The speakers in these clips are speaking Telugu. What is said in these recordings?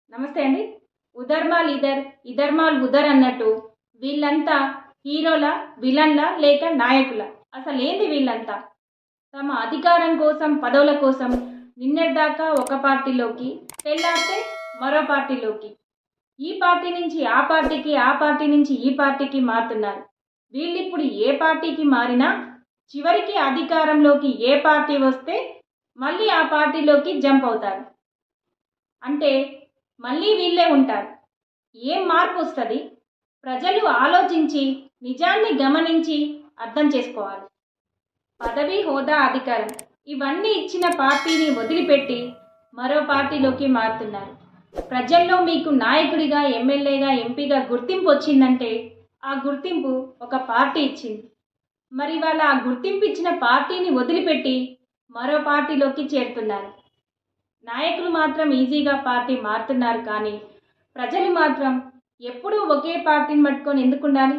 నమస్తే అండి ఉదర్మాల్ ఇదర్ ఇదర్మాల్ ఉదర్ అన్నట్టు వీళ్ళంతా హీరోల విలన్ల లేక నాయకుల అసలు ఏంది వీళ్ళంతా తమ అధికారం కోసం పదవుల కోసం నిన్నటిదాకా ఒక పార్టీలోకి తెల్లారితే మరో పార్టీలోకి ఈ పార్టీ నుంచి ఆ పార్టీకి ఆ పార్టీ నుంచి ఈ పార్టీకి మారుతున్నారు వీళ్ళిప్పుడు ఏ పార్టీకి మారినా చివరికి అధికారంలోకి ఏ పార్టీ వస్తే మళ్ళీ ఆ పార్టీలోకి జంప్ అవుతారు అంటే మళ్ళీ వీళ్ళే ఉంటారు ఏం మార్పు వస్తుంది ప్రజలు ఆలోచించి నిజాన్ని గమనించి అర్థం చేసుకోవాలి పదవి హోదా అధికారం ఇవన్నీ ఇచ్చిన పార్టీని వదిలిపెట్టి మరో పార్టీలోకి మారుతున్నారు ప్రజల్లో మీకు నాయకుడిగా ఎమ్మెల్యేగా ఎంపీగా గుర్తింపు వచ్చిందంటే ఆ గుర్తింపు ఒక పార్టీ ఇచ్చింది మరి వాళ్ళ ఆ గుర్తింపు ఇచ్చిన పార్టీని వదిలిపెట్టి మరో పార్టీలోకి చేరుతున్నారు నాయకులు మాత్రం ఈజీగా పార్టీ మారుతున్నారు కానీ ప్రజలు మాత్రం ఎప్పుడూ ఒకే పార్టీని పట్టుకొని ఎందుకు ఉండాలి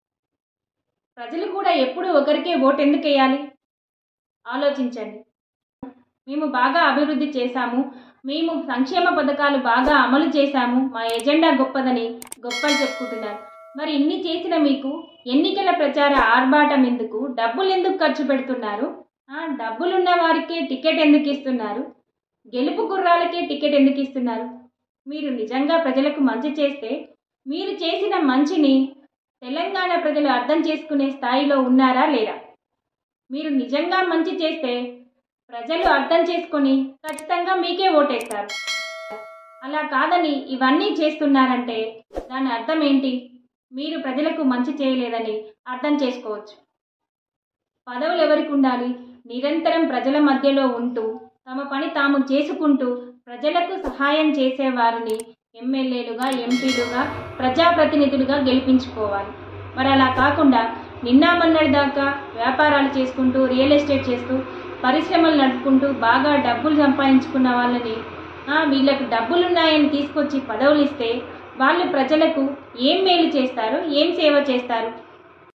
ప్రజలు కూడా ఎప్పుడూ ఒకరికే ఓటు ఎందుకు వేయాలి ఆలోచించండి మేము బాగా అభివృద్ధి చేశాము మేము సంక్షేమ పథకాలు బాగా అమలు చేశాము మా ఎజెండా గొప్పదని గొప్పలు చెప్పుకుంటున్నారు మరి ఇన్ని చేసిన మీకు ఎన్నికల ప్రచార ఆర్భాటం ఎందుకు డబ్బులు ఎందుకు ఖర్చు పెడుతున్నారు ఆ, డబ్బులున్న వారికే టికెట్ ఎందుకు ఇస్తున్నారు గెలుపు గుర్రాలకే టికెట్ ఎందుకు ఇస్తున్నారు మీరు నిజంగా ప్రజలకు మంచి చేస్తే మీరు చేసిన మంచిని తెలంగాణ ప్రజలు అర్థం చేసుకునే స్థాయిలో ఉన్నారా లేరా మీరు నిజంగా మంచి చేస్తే ప్రజలు అర్థం చేసుకొని ఖచ్చితంగా మీకే ఓటేస్తారు అలా కాదని ఇవన్నీ చేస్తున్నారంటే దాని అర్థం ఏంటి మీరు ప్రజలకు మంచి చేయలేదని అర్థం చేసుకోవచ్చు పదవులు ఎవరికి ఉండాలి నిరంతరం ప్రజల మధ్యలో ఉంటూ తమ పని తాము చేసుకుంటూ ప్రజలకు సహాయం చేసేవారిని ఎమ్మెల్యేలుగా ఎంపీలుగా ప్రజాప్రతినిధులుగా గెలిపించుకోవాలి మరి అలా కాకుండా నిన్న మొన్నటి దాకా వ్యాపారాలు చేసుకుంటూ రియల్ ఎస్టేట్ చేస్తూ పరిశ్రమలు నడుపుకుంటూ బాగా డబ్బులు సంపాదించుకున్న వాళ్ళని ఆ, వీళ్ళకు డబ్బులున్నాయని తీసుకొచ్చి పదవులు ఇస్తే వాళ్ళు ప్రజలకు ఏం మేలు చేస్తారు ఏం సేవ చేస్తారు